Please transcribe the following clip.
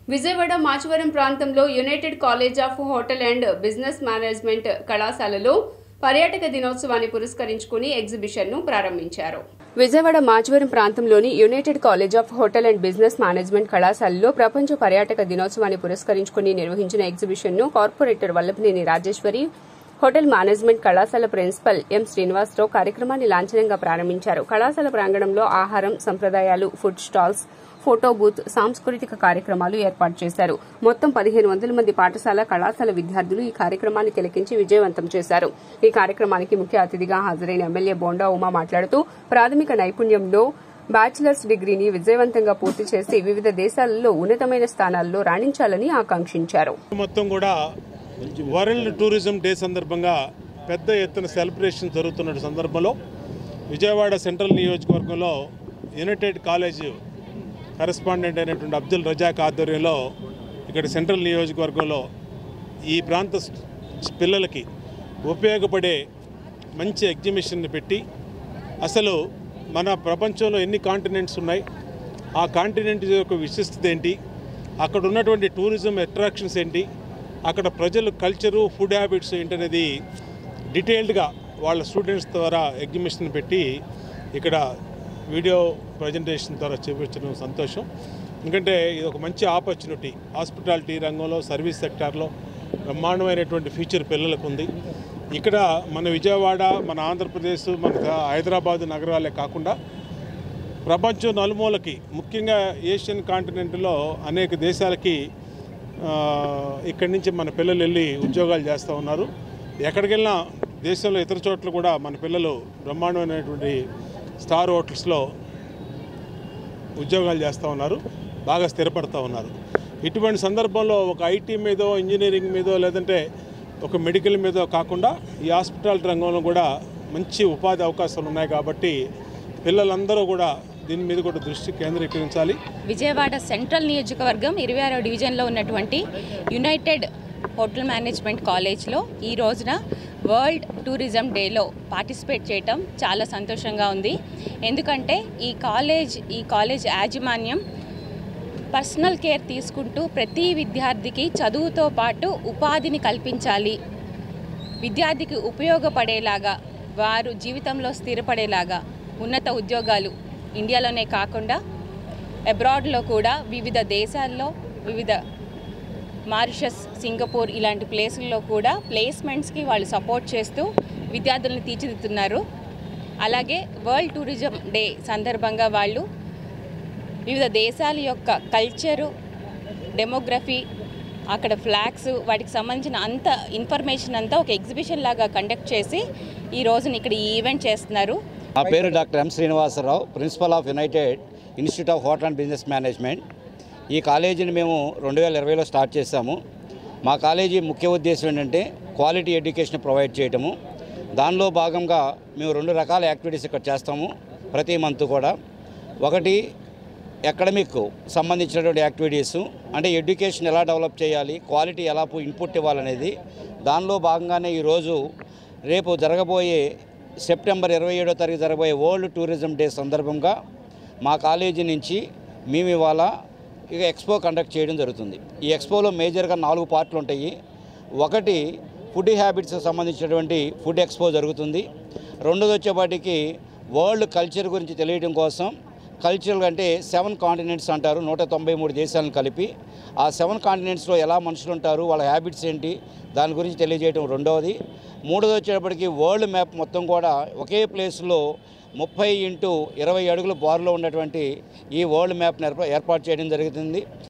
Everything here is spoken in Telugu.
విజయవాడ మాచవరం ప్రాంతంలో United college of hotel and business management కళాశాలలో పర్యాటక దినోత్సవాన్ని పురస్కరించుకుని ఎగ్జిబిషన్ను ప్రారంభించారు విజయవాడ మాచవరం ప్రాంతంలోని United college of hotel and business management కళాశాలలో ప్రపంచ పర్యాటక దినోత్సవాన్ని పురస్కరించుకుని నిర్వహించిన ఎగ్జిబిషన్ను corporator Vallabhaneni Rajeshwari hotel management కళాశాల ప్రిన్సిపల్ ఎం శ్రీనివాసరావు కార్యక్రమాన్ని లాంఛనంగా ప్రారంభించారు కళాశాల ప్రాంగణంలో ఆహారం సంప్రదాయాలు ఫుడ్ స్టాల్స్ ఫోటో బూత్ సాంస్కృతిక కార్యక్రమాలు ఏర్పాటు చేశారు మొత్తం పదిహేను వందల మంది పాఠశాల కళాశాల విద్యార్థులు ఈ కార్యక్రమాన్ని తిలకించి విజయవంతం చేశారు ఈ కార్యక్రమానికి ముఖ్య అతిథిగా హాజరైన ఎమ్మెల్యే బోండా ఉమా మాట్లాడుతూ ప్రాథమిక నైపుణ్యంలో బ్యాచిలర్స్ డిగ్రీని విజయవంతంగా పూర్తి చేసి వివిధ దేశాలలో ఉన్నతమైన స్థానాల్లో రాణించాలని ఆకాంక్షించారు మొత్తం కూడా వరల్డ్ టూరిజం డే సందర్భంగా పెద్ద ఎత్తున సెలబ్రేషన్ జరుగుతున్న సందర్భంలో విజయవాడ సెంట్రల్ నియోజకవర్గంలో యునైటెడ్ కాలేజ్ కరెస్పాండెంట్ అయినటువంటి అబ్దుల్ రజాక్ ఆధ్వర్యంలో ఇక్కడ సెంట్రల్ నియోజకవర్గంలో ఈ ప్రాంత స్- పిల్లలకి ఉపయోగపడే మంచి ఎగ్జిబిషన్ని పెట్టి అసలు మన ప్రపంచంలో ఎన్ని కాంటినెంట్స్ ఉన్నాయి ఆ కాంటినెంట్ యొక్క విశిష్టత ఏంటి అక్కడ ఉన్నటువంటి టూరిజం అట్రాక్షన్స్ ఏంటి అక్కడ ప్రజలు కల్చరు ఫుడ్ హ్యాబిట్స్ ఏంటనేది డీటెయిల్డ్గా వాళ్ళ స్టూడెంట్స్ ద్వారా ఎగ్జిబిషన్ పెట్టి ఇక్కడ వీడియో ప్రజెంటేషన్ ద్వారా చూపించడం సంతోషం ఎందుకంటే ఇది ఒక మంచి ఆపర్చునిటీ హాస్పిటాలిటీ రంగంలో సర్వీస్ సెక్టార్లో బ్రహ్మాండమైనటువంటి ఫ్యూచర్ పిల్లలకు ఉంది ఇక్కడ మన విజయవాడ మన ఆంధ్రప్రదేశ్ మన హైదరాబాద్ నగరాలే కాకుండా ప్రపంచం నలుమూలకి ముఖ్యంగా ఏషియన్ కాంటినెంట్లో అనేక దేశాలకి ఆ, ఇక్కడి నుంచి మన పిల్లలు వెళ్ళి ఉద్యోగాలు చేస్తూ ఉన్నారు ఎక్కడికి వెళ్ళినా దేశంలో ఇతర చోట్ల కూడా మన పిల్లలు బ్రహ్మాండమైనటువంటి స్టార్ హోటల్స్లో ఉద్యోగాలు చేస్తూ ఉన్నారు బాగా స్థిరపడుతూ ఉన్నారు ఇటువంటి సందర్భంలో ఒక ఐటీ మీదో ఇంజనీరింగ్ మీదో లేదంటే ఒక మెడికల్ మీదో కాకుండా ఈ హాస్పిటాలిటీ రంగంలో కూడా మంచి ఉపాధి అవకాశాలు ఉన్నాయి కాబట్టి పిల్లలందరూ కూడా దీని మీద కూడా దృష్టి కేంద్రీకరించాలి విజయవాడ సెంట్రల్ నియోజకవర్గం ఇరవై ఆరో డివిజన్లో ఉన్నటువంటి యునైటెడ్ హోటల్ మేనేజ్మెంట్ కాలేజ్లో ఈ రోజున వరల్డ్ టూరిజం డేలో పార్టిసిపేట్ చేయటం చాలా సంతోషంగా ఉంది ఎందుకంటే ఈ కాలేజ్ ఈ కాలేజ్ యాజమాన్యం పర్సనల్ కేర్ తీసుకుంటూ ప్రతి విద్యార్థికి చదువుతో పాటు ఉపాధిని కల్పించాలి విద్యార్థికి ఉపయోగపడేలాగా వారు జీవితంలో స్థిరపడేలాగా ఉన్నత ఉద్యోగాలు ఇండియాలోనే కాకుండా అబ్రాడ్లో కూడా వివిధ దేశాల్లో వివిధ మారిషస్ సింగపూర్ ఇలాంటి ప్లేసుల్లో కూడా ప్లేస్మెంట్స్కి వాళ్ళు సపోర్ట్ చేస్తూ విద్యార్థులను తీర్చిదిద్దుతున్నారు అలాగే వరల్డ్ టూరిజం డే సందర్భంగా వాళ్ళు వివిధ దేశాల యొక్క కల్చరు డెమోగ్రఫీ అక్కడ ఫ్లాగ్స్ వాటికి సంబంధించిన అంత ఇన్ఫర్మేషన్ అంతా ఒక ఎగ్జిబిషన్ లాగా కండక్ట్ చేసి ఈ రోజున ఇక్కడ ఈ ఈవెంట్ చేస్తున్నారు నా పేరు doctor M Srinivasarao principal of United institute of hotel and business management ఈ కాలేజీని మేము రెండు వేల ఇరవైలో స్టార్ట్ చేశాము మా కాలేజీ ముఖ్య ఉద్దేశం ఏంటంటే క్వాలిటీ ఎడ్యుకేషన్ ప్రొవైడ్ చేయటము దానిలో భాగంగా మేము రెండు రకాల యాక్టివిటీస్ ఇక్కడ చేస్తాము ప్రతి మంత్ కూడా ఒకటి అకాడమిక్ సంబంధించినటువంటి యాక్టివిటీస్ అంటే ఎడ్యుకేషన్ ఎలా డెవలప్ చేయాలి క్వాలిటీ ఎలా ఇన్పుట్ ఇవ్వాలనేది దానిలో భాగంగానే ఈరోజు రేపు జరగబోయే సెప్టెంబర్ ఇరవై ఏడో తారీఖు జరగబోయే వరల్డ్ టూరిజం డే సందర్భంగా మా కాలేజీ నుంచి మేము ఇవాళ ఇక ఎక్స్పో కండక్ట్ చేయడం జరుగుతుంది ఈ ఎక్స్పోలో మేజర్గా నాలుగు పార్ట్లు ఉంటాయి ఒకటి ఫుడ్ హ్యాబిట్స్ సంబంధించినటువంటి ఫుడ్ ఎక్స్పో జరుగుతుంది రెండోది వచ్చేపాటికి వరల్డ్ కల్చర్ గురించి తెలియడం కోసం కల్చరల్ అంటే సెవెన్ కాంటినెంట్స్ అంటారు నూట తొంభై మూడు దేశాలను కలిపి ఆ సెవెన్ కాంటినెంట్స్లో ఎలా మనుషులు ఉంటారు వాళ్ళ హ్యాబిట్స్ ఏంటి దాని గురించి తెలియజేయడం రెండవది మూడోది వచ్చేటప్పటికి వరల్డ్ మ్యాప్ మొత్తం కూడా ఒకే ప్లేస్లో ముప్పై ఇంటూ ఇరవై అడుగుల బారులో ఉన్నటువంటి ఈ వరల్డ్ మ్యాప్ని ఏర్పా- ఏర్పాటు చేయడం జరుగుతుంది